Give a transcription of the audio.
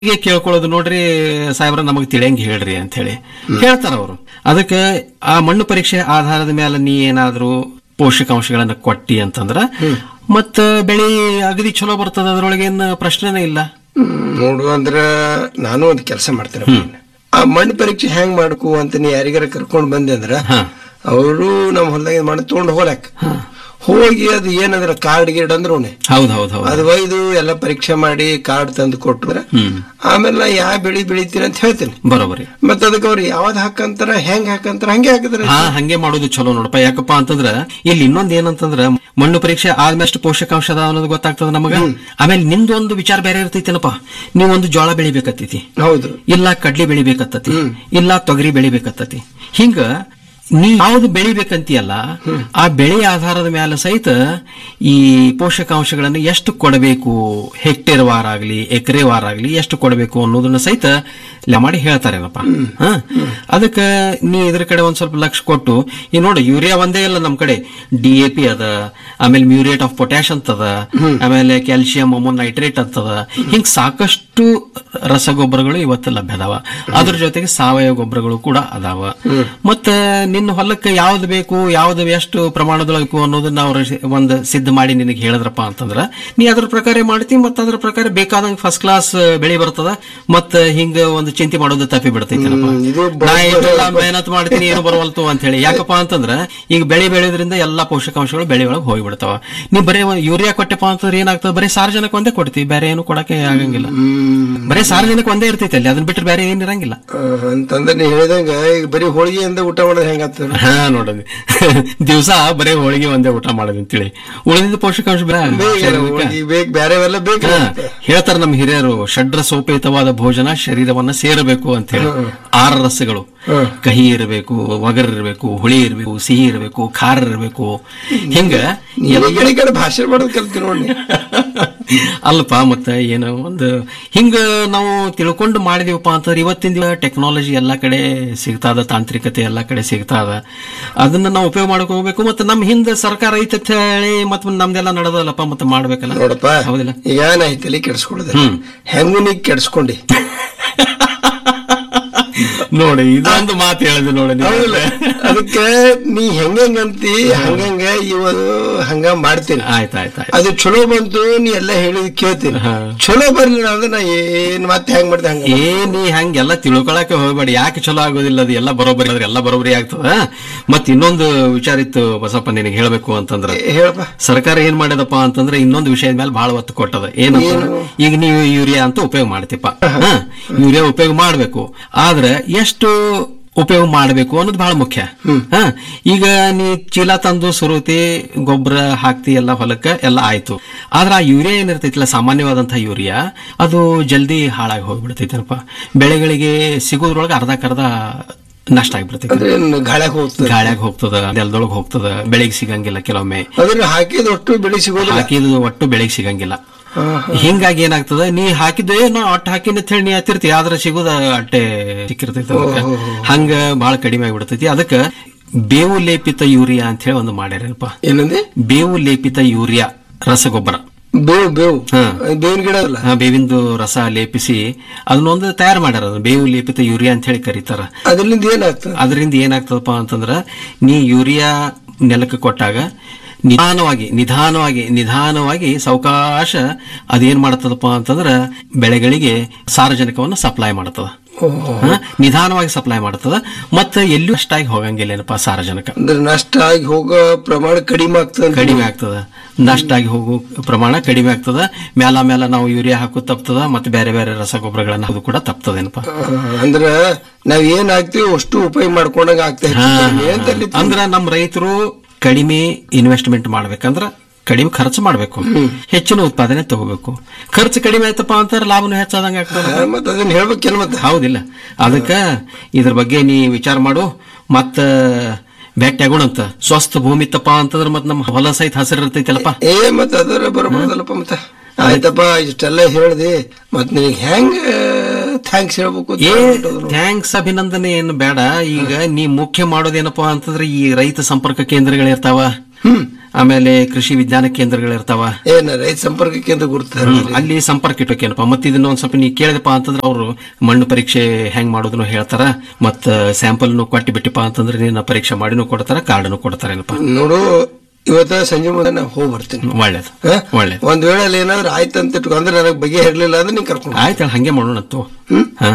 ಹೀಗೆ ಕೇಳ್ಕೊಳ್ಳೋದು ನೋಡ್ರಿ ಸಾಹೇಬ್ರ ನಮಗ್ ತಿಳಿಯಂಗ್ ಹೇಳ್ರಿ ಅಂತ ಹೇಳಿ ಹೇಳ್ತಾರ ಅವರು ಅದಕ್ಕೆ ಆ ಮಣ್ಣು ಪರೀಕ್ಷೆ ಆಧಾರದ ಮೇಲೆ ನೀ ಏನಾದ್ರೂ ಪೋಷಕಾಂಶಗಳನ್ನ ಕೊಟ್ಟಿ ಅಂತಂದ್ರ ಮತ್ತ ಬೆಳಿ ಅಗದಿ ಚಲೋ ಬರ್ತದ ಅದ್ರೊಳಗೆ ಏನ್ ಪ್ರಶ್ನೆನೇ ಇಲ್ಲ ಹ್ಮ್, ನೋಡು ಅಂದ್ರ ನಾನು ಒಂದ್ ಕೆಲಸ ಮಾಡ್ತೇನೆ ಆ ಮಣ್ಣು ಪರೀಕ್ಷೆ ಹೆಂಗ್ ಮಾಡ್ಕೋ ಅಂತ ನೀ ಯಾರಿಗಾರ ಕರ್ಕೊಂಡ್ ಬಂದೆ ಅಂದ್ರ ಹಾ. ಅವರು ನಮ್ಮ ಹೊಲದಾಗ ಮಾಡಿ ತಗೊಂಡ್ ಹೋಗ್ಲಾಕ್ ಹೋಗಿ ಅದು ಏನಂದ್ರ ಕಾರ್ಡ್ ಗೀಡ್ ಅಂದ್ರು ಹೌದ್ ಹೌದ್ ಹೌದ್ ಅದು ಒಯ್ದು ಎಲ್ಲ ಪರೀಕ್ಷೆ ಮಾಡಿ ಕಾರ್ಡ್ ತಂದು ಕೊಟ್ರ ಹ್ಮ್ ಆಮೇಲೆ ನಾ ಯಾವ ಬೆಳಿ ಬೆಳಿತೀನಿ ಅಂತ ಹೇಳ್ತೀನಿ ಬರೋಬರಿ ಮತ್ತ ಅದಕ್ಕೆ ಅವ್ರು ಯಾವ್ದು ಹಾಕಂತಾರ ಹೆಂಗ್ ಹಾಕಂತಾರ ಹಂಗೆ ಹಾಕಿದ್ರ ಹಾ ಹಂಗೆ ಮಾಡೋದು ಚಲೋ ನೋಡಪ್ಪ ಯಾಕಪ್ಪ ಅಂತಂದ್ರ ಇಲ್ಲಿ ಇನ್ನೊಂದ್ ಏನಂತಂದ್ರ ಮಣ್ಣು ಪರೀಕ್ಷೆ ಆದ್ಮೇಲೆ ಪೋಷಕಾಂಶ ಅದ ಅನ್ನೋದು ಗೊತ್ತಾಗ್ತದ ನಮಗ ಆಮೇಲೆ ನಿಂದು ಒಂದು ವಿಚಾರ ಬೇರೆ ಇರ್ತೈತೇನಪ್ಪ ನೀವೊಂದು ಜೋಳ ಬೆಳಿಬೇಕತ್ತೈತಿ ಹೌದು ಇಲ್ಲ ಕಡ್ಲಿ ಬೆಳಿಬೇಕತ್ತತಿ ಇಲ್ಲ ತೊಗರಿ ಬೆಳಿಬೇಕತ್ತತಿ ಹಿಂಗ ನೀ ಯಾವ್ದು ಬೆಳಿಬೇಕಂತೀಯಲ್ಲ ಆ ಬೆಳೆ ಆಧಾರದ ಮೇಲೆ ಸಹಿತ ಈ ಪೋಷಕಾಂಶಗಳನ್ನು ಎಷ್ಟು ಕೊಡಬೇಕು ಹೆಕ್ಟೇರ್ ವಾರ ಆಗ್ಲಿ ಎಕರೆ ವಾರ ಆಗ್ಲಿ ಎಷ್ಟು ಕೊಡಬೇಕು ಅನ್ನೋದನ್ನ ಸಹಿತ ಲೆ ಮಾಡಿ ಹೇಳ್ತಾರೇನಪ್ಪ ಹ ಅದಕ್ಕ ನೀ ಇದ್ರ ಕಡೆ ಒಂದ್ ಸ್ವಲ್ಪ ಲಕ್ಷ ಕೊಟ್ಟು ಈ ನೋಡಿ ಯೂರಿಯಾ ಒಂದೇ ಇಲ್ಲ ನಮ್ ಕಡೆ ಡಿ ಎ ಪಿ ಅದ ಆಮೇಲೆ ಮ್ಯೂರೇಟ್ ಆಫ್ ಪೊಟ್ಯಾಶ್ ಅಂತದ ಆಮೇಲೆ ಕ್ಯಾಲ್ಸಿಯಂ ಅಮೋನ್ ನೈಟ್ರೇಟ್ ಅಂತದ ಹಿಂಗ್ ಸಾಕಷ್ಟು ರಸಗೊಬ್ಬರಗಳು ಇವತ್ತು ಲಭ್ಯ ಅದಾವ ಅದ್ರ ಜೊತೆಗೆ ಸಾವಯವ ಗೊಬ್ಬರಗಳು ಕೂಡ ಅದಾವ ಮತ್ತ ನಿನ್ನ ಹೊಲಕ್ಕೆ ಯಾವ್ದು ಬೇಕು ಯಾವ್ದು ಎಷ್ಟು ಪ್ರಮಾಣದೊಳಗೆ ಬೇಕು ಅನ್ನೋದನ್ನ ಅವ್ರ ಒಂದು ಸಿದ್ಧ ಮಾಡಿ ನಿನಗೆ ಹೇಳಿದ್ರಪ್ಪ ಅಂತಂದ್ರ ನೀ ಅದ್ರ ಪ್ರಕಾರ ಮಾಡ್ತಿ ಮತ್ತ ಅದ್ರ ಪ್ರಕಾರ ಬೇಕಾದಂಗ ಫಸ್ಟ್ ಕ್ಲಾಸ್ ಬೆಳೆ ಬರ್ತದ ಮತ್ತ ಹಿಂಗ ಒಂದು ಚಿಂತೆ ಮಾಡೋದು ತಪ್ಪಿ ಬಿಡ್ತೈತೇನಪ್ಪ ಇದು ನಾ ಇಷ್ಟೆಲ್ಲ ಮೆಹನತ್ ಮಾಡ್ತೀನಿ ಏನು ಬರವಲ್ತು ಅಂತ ಹೇಳಿ ಯಾಕಪ್ಪ ಅಂತಂದ್ರ ಈಗ ಬೆಳೆ ಬೆಳೆಯೋದ್ರಿಂದ ಎಲ್ಲಾ ಪೋಷಕಾಂಶಗಳು ಬೆಳೆ ಒಳಗೆ ಹೋಗ್ಬಿಡ್ತಾವ ನೀ ಬರೀ ಒಂದ್ ಯೂರಿಯಾ ಕೊಟ್ಟಪ್ಪ ಅಂತಂದ್ರೆ ಏನಾಗ್ತದೆ ಬರೀ ಸಾರ್ವಜನಿಕ ಒಂದೇ ಕೊಡ್ತೀವಿ ಬೇರೆ ಏನು ಕೊಡಕ್ಕೆ ಆಗಂಗಿಲ್ಲ ಬರೀ ಸಾರ್ವಜನಿಕ ಒಂದೇ ಇರ್ತೈತೆ ಅಲ್ಲಿ ಅದನ್ನ ಬಿಟ್ಟರೆ ಬೇರೆ ಏನಿರಂಗಿಲ್ಲ ಅಂತಂದ್ರೆ ನೀ ಹೇಳಿದಂಗ ಈಗ ಬರೀ ಹೋಳಿಗೆಯಿಂದ ಊಟ ಮಾಡೋದು ಹೆಂಗಾಗ್ತದ ಹಾ ನೋಡೋದು ದಿವಸ ಬರೀ ಹೋಳಿಗೆ ಒಂದೇ ಊಟ ಮಾಡೋದು ಅಂತೇಳಿ ಉಳಿದಿದ್ದ ಪೋಷಕಾಂಶ ಬೇಡ ಶರೀರಕ್ಕೆ. ಬೇಕು ಬೇರೆವೆಲ್ಲ ಬೇಕು ಹಾ, ಹೇಳ್ತಾರೆ ನಮ್ಮ ಹಿರಿಯರು ಷಡ್ರ ಸೋಪೇತವಾದ ಭೋಜನ ಶರೀರವನ್ನ ಸೇರಬೇಕು ಅಂತ ಹೇಳಿ ಆರು ರಸಗಳು ಕಹಿ ಇರಬೇಕು ಒಗರ್ ಇರಬೇಕು ಹುಳಿ ಇರಬೇಕು ಸಿಹಿ ಇರಬೇಕು ಖಾರ ಇರಬೇಕು ಹಿಂಗ ಈ ಕಡೆ ಈ ಕಡೆ ಭಾಷೆ ಮಾಡೋದು ಕಲ್ತಿ ನೋಡಿ ಅಲ್ಪ ಮತ್ತ ಏನೋ ಒಂದು ಹಿಂಗ ನಾವು ತಿಳ್ಕೊಂಡು ಮಾಡಿದೀವಪ್ಪ ಅಂತಂದ್ರೆ ಇವತ್ತಿನ ದಿನ ಟೆಕ್ನಾಲಜಿ ಎಲ್ಲಾ ಕಡೆ ಸಿಗ್ತಾದ ತಾಂತ್ರಿಕತೆ ಎಲ್ಲಾ ಕಡೆ ಸಿಗ್ತಾದ ಅದನ್ನ ನಾವು ಉಪಯೋಗ ಮಾಡಕ್ ಹೋಗ್ಬೇಕು ಮತ್ತೆ ನಮ್ ಹಿಂದೆ ಸರ್ಕಾರ ಐತೆ ಅಂತ ಹೇಳಿ ಮತ್ತೆ ನಮ್ದೆಲ್ಲ ನಡೆದಲ್ಲಪ್ಪ ಮತ್ತೆ ಮಾಡ್ಬೇಕಲ್ಲ ನೋಡಪ್ಪ ಹೌದಿಲ್ಲ ಈಗ ನಾ ಈ ತಲೆ ಕೆಡಿಸ್ಕೊಳ್ಳೋದ ಹೆಂಗು ನೀ ಕೆಡಿಸ್ಕೊಂಡಿ ನೋಡಿ ಇದೊಂದು ಮಾತು ಹೇಳಿದೆ ನೋಡಿ ನೀವು. ಹೌದಿಲ್ಲ ಅದಕ್ಕೆ ನೀ ಹೆಂಗಂಗಂತಿ ಹಂಗಂಗ ಇವತ್ತು ಹಂಗ ಮಾಡ್ತೀನಿ ಆಯ್ತ್ ಆಯ್ತ್ ಆಯ್ತ್ ಅದು ಚಲೋ ಬಂತು ನೀ ಎಲ್ಲ ಹೇಳಿದ್ ಕೇಳ್ತೀನಿ ಹಾ. ಚಲೋ ಬರ್ಲಿಲ್ಲ ಅಂದ್ರೆ ನಾ ಏನ್ ಮತ್ತೆ ಹೆಂಗ್ ಮಾಡ್ದೆ ಹಂಗ ಏ ನೀ ಹಂಗೆಲ್ಲ ತಿಳ್ಕೊಳಕ್ಕೆ ಹೋಗ್ಬೇಡಿ ಯಾಕೆ ಚಲೋ ಆಗೋದಿಲ್ಲ ಅದು ಎಲ್ಲ ಬರೋಬ್ಬರಿ ಆದ್ರೆ ಎಲ್ಲ ಬರೋಬ್ಬರಿ ಆಗ್ತದ ಮತ್ ಇನ್ನೊಂದು ವಿಚಾರ ಇತ್ತು ಬಸಪ್ಪ ನಿನಗೆ ಹೇಳ್ಬೇಕು ಅಂತಂದ್ರ ಹೇಳಪ್ಪ ಸರ್ಕಾರ ಏನ್ ಮಾಡ್ಯದಪ್ಪ ಅಂತಂದ್ರೆ ಇನ್ನೊಂದು ವಿಷಯದ ಮೇಲೆ ಬಹಳ ಒತ್ತು ಕೊಟ್ಟದ ಏನಂತ ಈಗ ನೀವು ಯೂರಿಯಾ ಅಂತ ಉಪಯೋಗ ಮಾಡ್ತಿಪ್ಪ ಹಾ, ಯೂರಿಯಾ ಉಪಯೋಗ ಮಾಡ್ಬೇಕು ಆದ್ರೆ ಎಷ್ಟು ಉಪಯೋಗ ಮಾಡಬೇಕು ಅನ್ನೋದು ಬಹಳ ಮುಖ್ಯ ಹಾ ಈಗ ನೀ ಚೀಲ ತಂದು ಸುರುತಿ ಗೊಬ್ಬರ ಹಾಕ್ತಿ ಎಲ್ಲ ಹೊಲಕ್ಕೆ ಎಲ್ಲ ಆಯ್ತು ಆದ್ರೆ ಆ ಯೂರಿಯಾ ಏನಿರ್ತೈತಿಲ್ಲ ಸಾಮಾನ್ಯವಾದಂತಹ ಯೂರಿಯಾ ಅದು ಜಲ್ದಿ ಹಾಳಾಗಿ ಹೋಗ್ಬಿಡ್ತೈತೇನಪ್ಪ ಬೆಳೆಗಳಿಗೆ ಸಿಗೋದ್ರೊಳಗೆ ಅರ್ಧಕ್ಕರ್ಧ ನಷ್ಟ ಆಗ್ಬಿಡ್ತೈತಿ ಅಂದ್ರೆ ಏನ್ ಗಾಳ್ಯಾಗ ಹೋಗ್ತದೆ ಗಾಳ್ಯಾಗ ಹೋಗ್ತದ ನೆಲದೊಳಗೆ ಹೋಗ್ತದ ಬೆಳೆಗೆ ಸಿಗಂಗಿಲ್ಲ ಕೆಲವೊಮ್ಮೆ ಅದನ್ನ ಹಾಕಿದ ಒಟ್ಟು ಬೆಳೆ ಸಿಗೋದಿಲ್ಲ ಹಾಕಿದ ಒಟ್ಟು ಬೆಳೆಗೆ ಸಿಗಂಗಿಲ್ಲ ಹಾ, ಹಿಂಗಾಗಿ ಏನಾಗ್ತದ ನೀ ಹಾಕಿದ್ದೆ ನಾ ಅಟ್ ಹಾಕಿನ ಅಂತ ಹೇಳಿ ನೀ ಹತ್ತಿರ್ತಿ ಆದ್ರೆ ಸಿಗೋದ ಅಟ್ಟೆ ಸಿಕ್ಕಿರ್ತೈತಿ ಅದಕ್ಕ. ಹಂಗ ಬಹಳ ಕಡಿಮೆ ಆಗ್ಬಿಡ್ತೈತಿ ಅದಕ್ಕ ಬೇವು ಲೇಪಿತ ಯೂರಿಯಾ ಅಂತ ಹೇಳಿ ಒಂದು ಮಾಡ್ಯಾರಪ್ಪ ಏನಂದೆ ಬೇವು ಲೇಪಿತ ಯೂರಿಯಾ ರಸಗೊಬ್ಬರ ಬೇವು ಬೇವು ಹಾ. ಬೇವಿನ ಗಿಡ ಅಲ್ಲ ಆ ಬೇವಿಂದು ರಸ ಲೇಪಿಸಿ ಅದನ್ನೊಂದು ತಯಾರು ಮಾಡ್ಯಾರ ಅದನ್ನ ಬೇವು ಲೇಪಿತ ಯೂರಿಯಾ ಅಂತ ಹೇಳಿ ಕರೀತಾರ ಅದರಿಂದ ಏನಾಗ್ತದೆ ಅದರಿಂದ ಏನಾಗ್ತದಪ್ಪ ಅಂತಂದ್ರ ನೀ ಯೂರಿಯಾ ನೆಲಕ್ಕೆ ಕೊಟ್ಟಾಗ ನಿಧಾನವಾಗಿ ನಿಧಾನವಾಗಿ ನಿಧಾನವಾಗಿ ಸಾವಕಾಶ ಅದೇನ್ ಮಾಡ್ತದಪ್ಪ ಅಂತಂದ್ರ ಬೆಳೆಗಳಿಗೆ ಸಾರಜನಕವನ್ನು ಸಪ್ಲೈ ಮಾಡ್ತದ ಹ? ನಿಧಾನವಾಗಿ ಸಪ್ಲೈ ಮಾಡ್ತದ ಮತ್ತೆ ಎಲ್ಲೂ ಅಷ್ಟಾಗಿ ಹೋಗಂಗಿಲ್ಲ ಏನಪ್ಪ ಸಾರಜನಕ ಅಂದ್ರೆ ನಷ್ಟ ಆಗಿ ಹೋಗೋ ಪ್ರಮಾಣ ಕಡಿಮೆ ಆಗ್ತದೆ ಅಂತ. ಕಡಿಮೆ ಆಗ್ತದ ನಷ್ಟ ಆಗಿ ಹೋಗೋ ಪ್ರಮಾಣ ಕಡಿಮೆ ಆಗ್ತದ ಮೇಲ ಮೇಲ ನಾವು ಯೂರಿಯಾ ಹಾಕೋದು ತಪ್ತದ ಮತ್ತೆ ಬೇರೆ ಬೇರೆ ರಸಗೊಬ್ಬರಗಳನ್ನ ಹಾಕೋದು ಕೂಡ ತಪ್ತದೇನಪ್ಪ ಆ, ಅಂದ್ರ ನಾವ್ ಏನ್ ಹಾಕ್ತಿವಿ ಅಷ್ಟು ಉಪಯೋಗ ಮಾಡ್ಕೊಂಡಂಗ ಆಗ್ತಾ ಹಾ, ಇರ್ತದೆ. ಏನ್ ತರ್ಲಿ ಅಂದ್ರ ನಮ್ಮ ರೈತರು ಕಡಿಮೆ ಇನ್ವೆಸ್ಟ್ಮೆಂಟ್ ಮಾಡ್ಬೇಕಂದ್ರ ಕಡಿಮೆ ಖರ್ಚು ಮಾಡ್ಬೇಕು ಹೆಚ್ಚಿನ ಉತ್ಪಾದನೆ ತಗೋಬೇಕು ಖರ್ಚು ಕಡಿಮೆ ಆಯ್ತಪ್ಪ ಅಂತಾರೆ ಲಾಭನೂ ಹೆಚ್ಚಾದಂಗ ಆಗ್ತದ ಆ, ಮತ್ತ್ ಅದನ್ನ ಹೇಳ್ಬೇಕೇನ್ ಮತ್ತೆ ಹೌದಿಲ್ಲ ಅದಕ್ಕ ಇದ್ರ ಬಗ್ಗೆ ನೀ ವಿಚಾರ ಮಾಡು ಮತ್ತ ಭೇಟಿ ಆಗೋಣಂತ ಸ್ವಸ್ಥ ಭೂಮಿ ತಪ್ಪ ಅಂತಂದ್ರ ಮತ್ ನಮ್ಮ ಹೊಲ ಸಹಿತ ಹಸಿರು ಇರ್ತೈತಲ್ಲಪ್ಪ ಏ ಮತ್ತ ಅದರ ಬರಬಹುದಲ್ಲಪ್ಪ ಮತ್ತ ಆಯ್ತಪ್ಪ ಇಷ್ಟೆಲ್ಲ ಹೇಳ್ದಿ ಮತ್ ನಿನಗೆ ಹೆಂಗ ಥ್ಯಾಂಕ್ಸ್ ಹೇಳ್ಬೇಕು ಅಂತ ಏ ಹೇಳ್ಬಿಟ್ಟದ್ರು. ಥ್ಯಾಂಕ್ಸ್ ಅಭಿನಂದನೆ ಏನು ಬೇಡ ಈಗ ನೀ ಮುಖ್ಯ ಮಾಡೋದೇನಪ್ಪಾ ಅಂತಂದ್ರೆ ಈ ರೈತ ಸಂಪರ್ಕ ಕೇಂದ್ರಗಳಿರ್ತಾವ ಆಮೇಲೆ ಕೃಷಿ ವಿಜ್ಞಾನ ಕೇಂದ್ರಗಳಿರ್ತಾವ ಏನ ರೈತ ಸಂಪರ್ಕ ಕೇಂದ್ರ ಗುರುತ ಅಲ್ಲಿ ಸಂಪರ್ಕ ಇಟ್ಟೋಕೇನಪ್ಪ ಮತ್ತೆ ಇದನ್ನ ಒಂದ್ ಸ್ವಲ್ಪ ನೀ ಕೇಳಿದಪ್ಪ ಅಂತಂದ್ರೆ ಅವರು ಮಣ್ಣು ಪರೀಕ್ಷೆ ಹೆಂಗ್ ಮಾಡೋದನ್ನು ಹೇಳ್ತಾರ ಮತ್ತ ಸ್ಯಾಂಪಲ್ನು ಕೊಟ್ಟಿ ಬಿಟ್ಟಿಪ್ಪ ಅಂತಂದ್ರೆ ನಿನ್ನ ಪರೀಕ್ಷೆ ಮಾಡಿನೂ ಕೊಡ್ತಾರ ಕಾರ್ಡ್ನು ಕೊಡ್ತಾರೇನಪ್ಪ ನೋಡು ಇವತ್ತ ಸಂಜೆ ಮುಂದೆ ನಾ ಹೋಗಿ ಬರ್ತೀನಿ ಒಳ್ಳೇದು ಹ? ಒಳ್ಳೇದು ಒಂದ್ ವೇಳೆ ಅಲ್ಲಿ ಏನಾದ್ರು ಆಯ್ತು ಅಂತ ಇಟ್ಕೊ ಅಂದ್ರೆ ನನಗೆ ಬಗೆ ಇರ್ಲಿಲ್ಲ ಅಂದ್ರೆ ನೀನ್ ಕರ್ಕೊಂಡು ಆಯ್ತು ಹಂಗೆ ಮಾಡೋಣ ತಗೋ. ಹಾ